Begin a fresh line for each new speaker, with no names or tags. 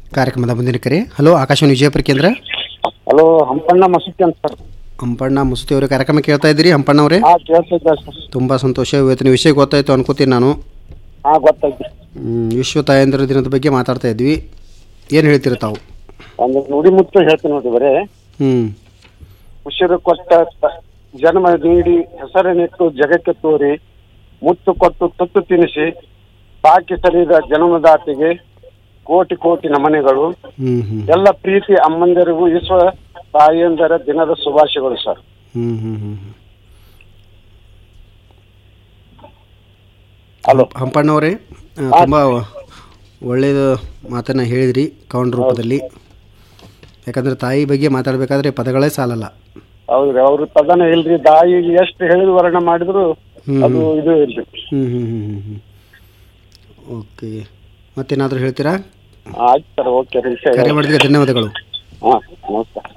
ಕಾರ್ಯಕ್ರಮದ ಮುಂದಿನ ಕರೆ ಹಲೋ ಆಕಾಶವಾಣಿ ವಿಜಯಪುರ ಕೇಂದ್ರ
ಹಲೋ ಹಂಪಣ್ಣ ಮಸೂತಿ ಅಂತ ಸರ್
ಹಂಪಣ್ಣ ಮುಸುತಿ ಅವರ ಕಾರ್ಯಕ್ರಮ ಕೇಳ್ತಾ ಇದ್ದೀರಿ ಹಂಪಣ್ಣ ಅವರೇ
ಹಾ ಕೇಳ್ತಿದ್ದೆ ಸರ್
ತುಂಬ ಸಂತೋಷ ಇವತ್ತಿನ ವಿಷಯ ಗೊತ್ತಾಯ್ತು ಅನ್ಕೋತೀನಿ ನಾನು
ಹಾ ಗೊತ್ತಾಯ್ತು
ಹ್ಮ್, ವಿಶ್ವ ತಾಯಂದಿರ ದಿನದ ಬಗ್ಗೆ ಮಾತಾಡ್ತಾ ಇದ್ವಿ ಏನು ಹೇಳ್ತೀರ ತಾವು
ಒಂದು ನುಡಿ ಮುತ್ತು ಹೇಳ್ತೀನಿ ನೋಡಿ ಬರೇ
ಹ್ಞೂ
ಉಸಿರು ಕೊಟ್ಟ ತ- ಜನ್ಮ ನೀಡಿ ಹೆಸರನ್ನಿಟ್ಟು ಜಗಕ್ಕೆ ತೋರಿ ಮುತ್ತು ಕೊಟ್ಟು ತುತ್ತು ತಿನ್ನಿಸಿ ಬಾಕಿ ಸರಿದ ಜನ್ಮದಾತಿಗೆ ಕೋಟಿ ಕೋಟಿ ನಮನೆಗಳು
ಹ್ಞೂ ಹ್ಞೂ
ಎಲ್ಲ ಪ್ರೀತಿ ಅಮ್ಮಂದಿರಿಗೂ ವಿಶ್ವ ತಾಯಿಯಂದರ ದಿನದ ಶುಭಾಶಯಗಳು ಸರ್
ಹ್ಞೂ ಹ್ಞೂ ಹ್ಞೂ
ಹಲೋ
ಹಂಪಣ್ಣವರೇ ತುಂಬ ಒಳ್ಳೆಯದು ಮಾತನ್ನು ಹೇಳಿದ್ರಿ ಕೌಂಡ್ ರೂಪದಲ್ಲಿ ಯಾಕಂದರೆ ತಾಯಿ ಬಗ್ಗೆ ಮಾತಾಡಬೇಕಾದ್ರೆ ಪದಗಳೇ ಸಾಲಲ್ಲ
ಹೌದ್ರಿ ಅವ್ರ ಪದನ ಇಲ್ರಿ ತಾಯಿಗೆ ಎಷ್ಟು ಹೇಳಿದ ವರ್ಣ ಮಾಡಿದ್ರು
ಹ್ಮ್.
ಅದು ಇದು ಇಲ್ರಿ
ಹ್ಞೂ ಹ್ಞೂ ಹ್ಞೂ ಹ್ಞೂ ಹ್ಞೂ ಓಕೆ ಮತ್ತೇನಾದರೂ ಹೇಳ್ತೀರಾ
ಆಯ್ತು ಸರ್ ಓಕೆ ರೀ
ಕರೆ ಮಾಡಿದ್ರೆ ಧನ್ಯವಾದಗಳು
ಹಾಂ ನಮಸ್ಕಾರ